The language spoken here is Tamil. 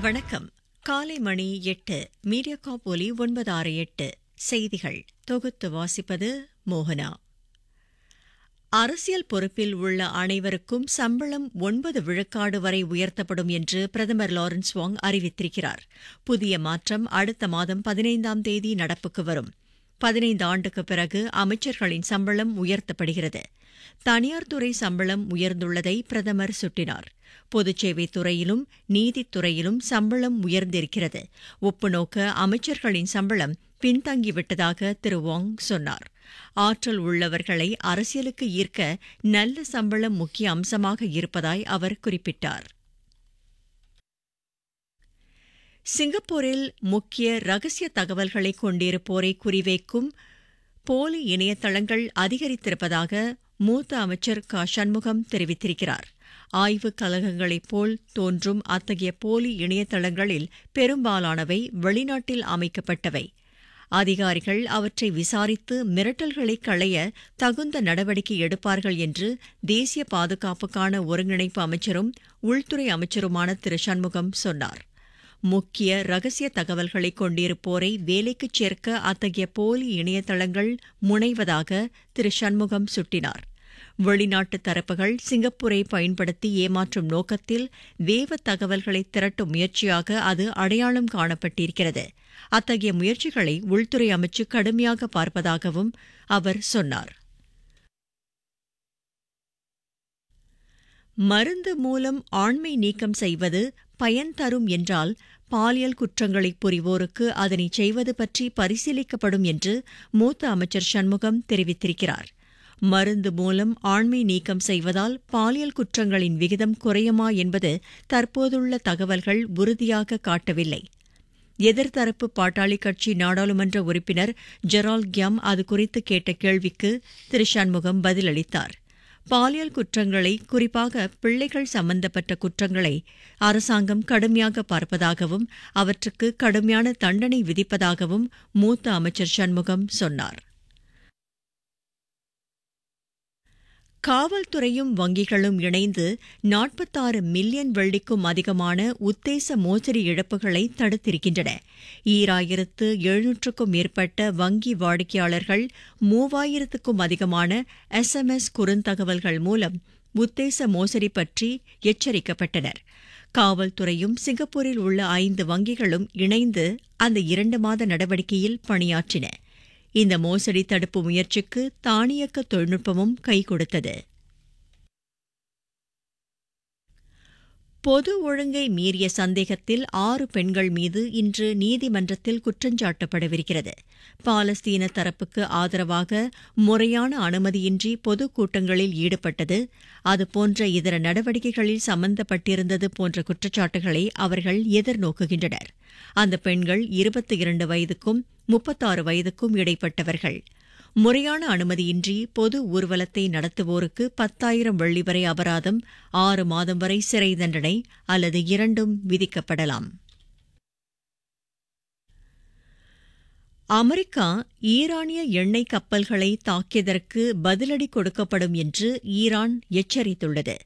வணக்கம் காலை மணி எட்டு மீடியாகாப் ஒலி ஒன்பது ஆறு எட்டு செய்திகள் தொகுத்து வாசிப்பது மோகனா அரசியல் பொறுப்பில் உள்ள அனைவருக்கும் சம்பளம் ஒன்பது விழுக்காடு வரை உயர்த்தப்படும் என்று பிரதமர் லாரன்ஸ் வாங் அறிவித்திருக்கிறார் புதிய மாற்றம் அடுத்த மாதம் பதினைந்தாம் தேதி நடப்புக்கு வரும் பதினைந்து ஆண்டுக்கு பிறகு அமைச்சர்களின் சம்பளம் உயர்த்தப்படுகிறது தனியார் துறை சம்பளம் உயர்ந்துள்ளதை பிரதமர் சுட்டினார் பொதுச்சேவை துறையிலும் நீதித்துறையிலும் சம்பளம் உயர்ந்திருக்கிறது ஒப்புநோக்க அமைச்சர்களின் சம்பளம் பின்தங்கிவிட்டதாக திரு வாங் சொன்னார் ஆற்றல் உள்ளவர்களை அரசியலுக்கு ஈர்க்க நல்ல சம்பளம் முக்கிய அம்சமாக இருப்பதாய் அவர் குறிப்பிட்டார் சிங்கப்பூரில் முக்கிய ரகசிய தகவல்களை கொண்டிருப்போரை குறிவைக்கும் போலி இணையதளங்கள் அதிகரித்திருப்பதாக மூத்த அமைச்சர் க சண்முகம் தெரிவித்திருக்கிறார் ஆய்வுக் கழகங்களைப் போல் தோன்றும் அத்தகைய போலி இணையதளங்களில் பெரும்பாலானவை வெளிநாட்டில் அமைக்கப்பட்டவை அதிகாரிகள் அவற்றை விசாரித்து மிரட்டல்களை களைய தகுந்த நடவடிக்கை எடுப்பார்கள் என்று தேசிய பாதுகாப்புக்கான ஒருங்கிணைப்பு அமைச்சரும் உள்துறை அமைச்சருமான திரு சண்முகம் சொன்னார் முக்கிய ரகசிய தகவல்களை கொண்டிருப்போரை வேலைக்குச் சேர்க்க அத்தகைய போலி இணையதளங்கள் முனைவதாக திரு சண்முகம் சுட்டினார் வெளிநாட்டு தரப்புகள் சிங்கப்பூரை பயன்படுத்தி ஏமாற்றும் நோக்கத்தில் வேவ தகவல்களை திரட்டும் முயற்சியாக அது அடையாளம் காணப்பட்டிருக்கிறது அத்தகைய முயற்சிகளை உள்துறை அமைச்சு கடுமையாக பார்ப்பதாகவும் அவர் சொன்னார் மருந்து மூலம் ஆண்மை நீக்கம் செய்வது பயன் தரும் என்றால் பாலியல் குற்றங்களை புரிவோருக்கு அதனை செய்வது பற்றி பரிசீலிக்கப்படும் என்று மூத்த அமைச்சர் சண்முகம் தெரிவித்திருக்கிறார் மருந்து மூலம் ஆண்மை நீக்கம் செய்வதால் பாலியல் குற்றங்களின் விகிதம் குறையுமா என்பது தற்போதுள்ள தகவல்கள் உறுதியாக காட்டவில்லை எதிர்த்தரப்பு பாட்டாளி கட்சி நாடாளுமன்ற உறுப்பினர் ஜெரால் கியாம் அது குறித்து கேட்ட கேள்விக்கு திரு சண்முகம் பதிலளித்தார் பாலியல் குற்றங்களை குறிப்பாக பிள்ளைகள் சம்பந்தப்பட்ட குற்றங்களை அரசாங்கம் கடுமையாக பார்ப்பதாகவும் அவற்றுக்கு கடுமையான தண்டனை விதிப்பதாகவும் மூத்த அமைச்சர் சண்முகம் சொன்னார் காவல்துறையும் வங்கிகளும் இணைந்து நாற்பத்தாறு மில்லியன் வெள்ளிக்கும் அதிகமான உத்தேச மோசடி இழப்புகளை தடுத்திருக்கின்றன ஈராயிரத்து எழுநூற்றுக்கும் மேற்பட்ட வங்கி வாடிக்கையாளர்கள் மூவாயிரத்துக்கும் அதிகமான எஸ்எம்எஸ் குறுந்தகவல்கள் மூலம் உத்தேச மோசடி பற்றி எச்சரிக்கப்பட்டனர் காவல்துறையும் சிங்கப்பூரில் உள்ள ஐந்து வங்கிகளும் இணைந்து அந்த இரண்டு மாத நடவடிக்கையில் பணியாற்றின இந்த மோசடி தடுப்பு முயற்சிக்கு தானியக்க தொழில்நுட்பமும் கை கொடுத்தது பொது ஒழுங்கை மீறிய சந்தேகத்தில் ஆறு பெண்கள் மீது இன்று நீதிமன்றத்தில் குற்றஞ்சாட்டப்படவிருக்கிறது பாலஸ்தீன தரப்புக்கு ஆதரவாக முறையான அனுமதியின்றி பொதுக்கூட்டங்களில் ஈடுபட்டது அதுபோன்ற இதர நடவடிக்கைகளில் சம்பந்தப்பட்டிருந்தது போன்ற குற்றச்சாட்டுகளை அவர்கள் எதிர்நோக்குகின்றனர் அந்த பெண்கள் இருபத்தி இரண்டு வயதுக்கும் முப்பத்தாறு வயதுக்கும் இடைப்பட்டவர்கள் முறையான அனுமதியின்றி பொது ஊர்வலத்தை நடத்துவோருக்கு பத்தாயிரம் வெள்ளி வரை அபராதம் ஆறு மாதம் வரை சிறை தண்டனை அல்லது இரண்டும் விதிக்கப்படலாம் அமெரிக்கா ஈரானிய எண்ணெய் கப்பல்களை தாக்கியதற்கு பதிலடி கொடுக்கப்படும் என்று ஈரான் எச்சரித்துள்ளது